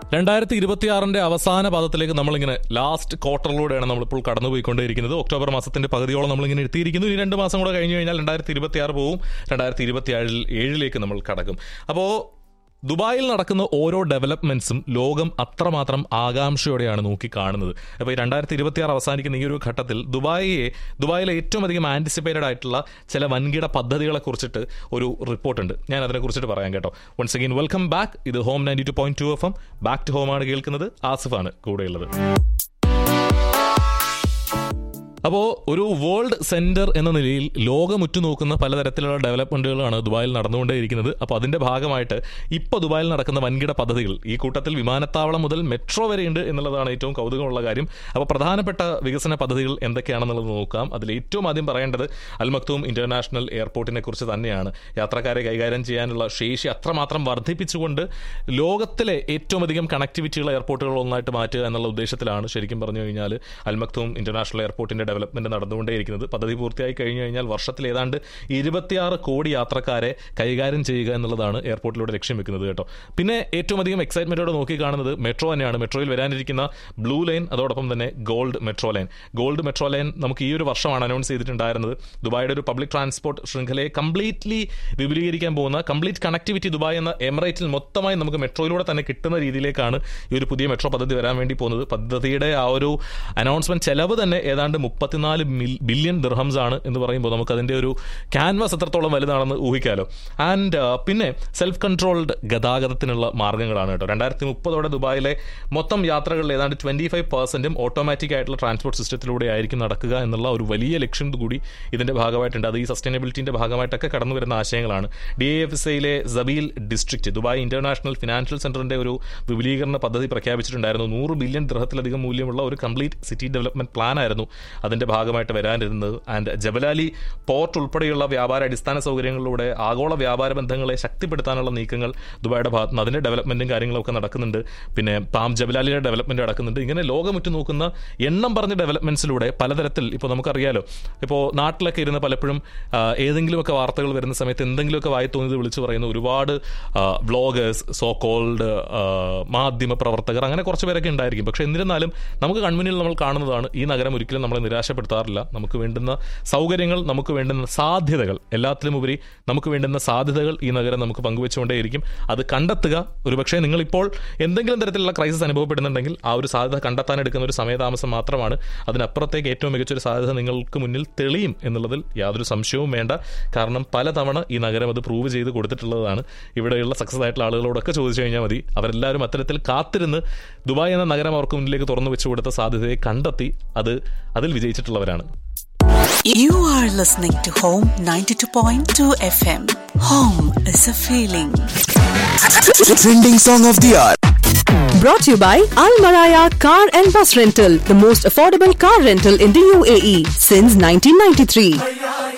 രണ്ടായിരത്തി ഇരുപത്തിയാറിന്റെ അവസാന പാദത്തിലേക്ക് നമ്മളിങ്ങനെ ലാസ്റ്റ് ക്വാർട്ടറിലൂടെയാണ് നമ്മളിപ്പോൾ കടന്നുപോയിക്കൊണ്ടേയിരിക്കുന്നത് ഒക്ടോബർ മാസത്തിന്റെ പകുതിയോളം നമ്മളിങ്ങനെ എത്തിയിരിക്കുന്നു ഇനി രണ്ട് മാസം കൂടെ കഴിഞ്ഞു കഴിഞ്ഞാൽ രണ്ടായിരത്തി ഇരുപത്തിയാറ് പോവും രണ്ടായിരത്തി ഇരുപത്തിയേഴിൽ ഏഴിലേക്ക് നമ്മൾ കടക്കും അപ്പോൾ ദുബായിൽ നടക്കുന്ന ഓരോ ഡെവലപ്മെന്റ്സും ലോകം അത്രമാത്രം ആകാംക്ഷയോടെയാണ് നോക്കി കാണുന്നത് അപ്പോൾ ഈ രണ്ടായിരത്തി ഇരുപത്തിയാറ് അവസാനിക്കുന്ന ഈ ഒരു ഘട്ടത്തിൽ ദുബായിയെ ദുബായിലെ ഏറ്റവും അധികം ആന്റിസിപ്പേറ്റഡ് ആയിട്ടുള്ള ചില വൻകിട പദ്ധതികളെ കുറിച്ചിട്ട് ഒരു റിപ്പോർട്ടുണ്ട് ഞാൻ അതിനെ കുറിച്ചിട്ട് പറയാം കേട്ടോ വൺസ് അഗൈൻ വെൽക്കം ബാക്ക് ഇത് home ninety two point two F M back to home ആണ് കേൾക്കുന്നത് ആസിഫാണ് കൂടെയുള്ളത് അപ്പോൾ ഒരു വേൾഡ് സെന്റർ എന്ന നിലയിൽ ലോകം ഉറ്റുനോക്കുന്ന പലതരത്തിലുള്ള ഡെവലപ്മെന്റുകളാണ് ദുബായിൽ നടന്നുകൊണ്ടേയിരിക്കുന്നത് അപ്പോൾ അതിന്റെ ഭാഗമായിട്ട് ഇപ്പോൾ ദുബായിൽ നടക്കുന്ന വൻകിട പദ്ധതികൾ ഈ കൂട്ടത്തിൽ വിമാനത്താവളം മുതൽ മെട്രോ വരെയുണ്ട് എന്നുള്ളതാണ് ഏറ്റവും കൗതുകമുള്ള കാര്യം അപ്പോൾ പ്രധാനപ്പെട്ട വികസന പദ്ധതികൾ എന്തൊക്കെയാണെന്നുള്ളത് നോക്കാം അതിൽ ഏറ്റവും ആദ്യം പറയേണ്ടത് അൽ മക്തൂം ഇന്റർനാഷണൽ എയർപോർട്ടിനെ കുറിച്ച് തന്നെയാണ് യാത്രക്കാരെ കൈകാര്യം ചെയ്യാനുള്ള ശേഷി അത്രമാത്രം വർദ്ധിപ്പിച്ചുകൊണ്ട് ലോകത്തിലെ ഏറ്റവും അധികം കണക്ടിവിറ്റിയുള്ള എയർപോർട്ടുകൾ ഒന്നായിട്ട് മാറ്റുക എന്നുള്ള ഉദ്ദേശത്തിലാണ് ശരിക്കും പറഞ്ഞു കഴിഞ്ഞാൽ അൽ മക്തൂം ഇന്റർനാഷണൽ എയർപോർട്ടിന്റെ ഡെവലപ്മെന്റ് നടന്നുകൊണ്ടേയിരിക്കുന്നത് പദ്ധതി പൂർത്തിയായി കഴിഞ്ഞു കഴിഞ്ഞാൽ വർഷത്തിൽ ഏതാണ്ട് ഇരുപത്തിയാറ് കോടി യാത്രക്കാരെ കൈകാര്യം ചെയ്യുക എന്നുള്ളതാണ് എയർപോർട്ടിലൂടെ ലക്ഷ്യം വെക്കുന്നത് കേട്ടോ പിന്നെ ഏറ്റവും അധികം എക്സൈറ്റ്മെന്റോടെ നോക്കി കാണുന്നത് മെട്രോ തന്നെയാണ് മെട്രോയിൽ വരാനിരിക്കുന്ന ബ്ലൂ ലൈൻ അതോടൊപ്പം തന്നെ gold metro line gold metro line നമുക്ക് ഈ ഒരു വർഷമാണ് അനൗൺസ് ചെയ്തിട്ടുണ്ടായിരുന്നത് ദുബായിയുടെ ഒരു പബ്ലിക് ട്രാൻസ്പോർട്ട് ശൃംഖലയെ കംപ്ലീറ്റ്ലി വിപുലീകരിക്കാൻ പോകുന്ന കംപ്ലീറ്റ് കണക്ടിവിറ്റി ദുബായ് എന്ന എമിറേറ്റിൽ മൊത്തമായി നമുക്ക് മെട്രോയിലൂടെ തന്നെ കിട്ടുന്ന രീതിയിലേക്കാണ് ഈ ഒരു പുതിയ മെട്രോ പദ്ധതി വരാൻ വേണ്ടി പോകുന്നത് പദ്ധതിയുടെ ആ ഒരു അനൗൺസ്മെന്റ് ചെലവ് തന്നെ ഏതാണ്ട് മുപ്പത്തിനാല് ബില്യൺ ദിർഹംസ് ആണ് എന്ന് പറയുമ്പോൾ നമുക്ക് അതിന്റെ ഒരു ക്യാൻവാസ് എത്രത്തോളം വലുതാണെന്ന് ഊഹിക്കാലോ ആൻഡ് പിന്നെ സെൽഫ് കൺട്രോൾഡ് ഗതാഗതത്തിനുള്ള മാർഗ്ഗങ്ങളാണ് കേട്ടോ രണ്ടായിരത്തി മുപ്പതോടെ ദുബായിലെ മൊത്തം യാത്രകളിൽ ഏതാണ്ട് ട്വന്റി ഫൈവ് പെർസെന്റും ഓട്ടോമാറ്റിക് ആയിട്ടുള്ള ട്രാൻസ്പോർട്ട് സിസ്റ്റത്തിലൂടെ ആയിരിക്കും നടക്കുക എന്നുള്ള ഒരു വലിയ ലക്ഷ്യം കൂടി ഇതിന്റെ ഭാഗമായിട്ടുണ്ട് അത് ഈ സസ്റ്റൈനബിലിറ്റിന്റെ ഭാഗമായിട്ടൊക്കെ കടന്നു വരുന്ന ആശയങ്ങളാണ് ഡി എഫ് എസ് ഐയിലെ Zabeel district Dubai international financial സെന്ററിന്റെ ഒരു വിപുലീകരണ പദ്ധതി പ്രഖ്യാപിച്ചിട്ടുണ്ടായിരുന്നു നൂറ് ബില്യൺ ദൃഹത്തിലധികം മൂല്യമുള്ള ഒരു കംപ്ലീറ്റ് സിറ്റി ഡെവലപ്മെന്റ് പ്ലാൻ ആയിരുന്നു അതിന്റെ ഭാഗമായിട്ട് വരാനിരുന്നത് ആൻഡ് ജബലാലി പോർട്ട് ഉൾപ്പെടെയുള്ള വ്യാപാര അടിസ്ഥാന സൗകര്യങ്ങളിലൂടെ ആഗോള വ്യാപാര ബന്ധങ്ങളെ ശക്തിപ്പെടുത്താനുള്ള നീക്കങ്ങൾ ദുബായിയുടെ ഭാഗത്ത് നിന്ന് അതിന്റെ ഡെവലപ്മെന്റും കാര്യങ്ങളൊക്കെ നടക്കുന്നുണ്ട് പിന്നെ പാം ജബലാലിയുടെ ഡെവലപ്മെന്റ് നടക്കുന്നുണ്ട് ഇങ്ങനെ ലോകമുറ്റു നോക്കുന്ന എണ്ണം പറഞ്ഞ ഡെവലപ്മെന്റ്സിലൂടെ പലതരത്തിൽ ഇപ്പോൾ നമുക്കറിയാലോ ഇപ്പോൾ നാട്ടിലൊക്കെ ഇരുന്ന് പലപ്പോഴും ആ, ഏതെങ്കിലുമൊക്കെ വാർത്തകൾ വരുന്ന സമയത്ത് എന്തെങ്കിലുമൊക്കെ വായി തോന്നിയത് വിളിച്ചു പറയുന്ന ഒരുപാട് വ്ളോഗേഴ്സ് സോ കോൾഡ് മാധ്യമ പ്രവർത്തകർ അങ്ങനെ കുറച്ച് പേരൊക്കെ ഉണ്ടായിരിക്കും പക്ഷെ എന്നിരുന്നാലും നമുക്ക് കൺമുന്നിൽ നമ്മൾ കാണുന്നതാണ് ഈ നഗരം ഒരിക്കലും നമ്മളെ നിരാശപ്പെടുത്താറില്ല നമുക്ക് വേണ്ടുന്ന സൗകര്യങ്ങൾ നമുക്ക് വേണ്ടുന്ന സാധ്യതകൾ എല്ലാത്തിലും ഉപരി നമുക്ക് വേണ്ടുന്ന സാധ്യതകൾ ഈ നഗരം നമുക്ക് പങ്കുവെച്ചുകൊണ്ടേയിരിക്കും അത് കണ്ടെത്തുക ഒരുപക്ഷെ നിങ്ങളിപ്പോൾ എന്തെങ്കിലും തരത്തിലുള്ള ക്രൈസിസ് അനുഭവപ്പെടുന്നുണ്ടെങ്കിൽ ആ ഒരു സാധ്യത കണ്ടെത്താൻ എടുക്കുന്ന ഒരു സമയതാമസം മാത്രമാണ് അതിനപ്പുറത്തേക്ക് ഏറ്റവും മികച്ചൊരു സാധ്യത നിങ്ങൾക്ക് മുന്നിൽ തെളിയും എന്നുള്ളതിൽ യാതൊരു സംശയവും വേണ്ട കാരണം പലതവണ ഈ നഗരം അത് പ്രൂവ് ചെയ്ത് കൊടുത്തിട്ടുള്ളതാണ് ഇവിടെയുള്ള സക്സസ് ആയിട്ടുള്ള ആളുകളോടൊക്കെ ചോദിച്ചു കഴിഞ്ഞാൽ മതി അവരെല്ലാവരും അത്തരത്തിൽ കാത്തിരുന്ന് ദുബായ് എന്ന നഗരം അവർക്ക് മുന്നിലേക്ക് തുറന്നു വെച്ചു കൊടുത്ത സാധ്യതയെ കണ്ടെത്തി അത് അതിൽ വിജയിച്ചിട്ടുള്ളവരാണ് You are listening to Home 92.2 FM. Home is a feeling. Trending song of the hour. Brought to you by Al Maraya Car and Bus Rental, the most affordable car rental in the UAE since 1993.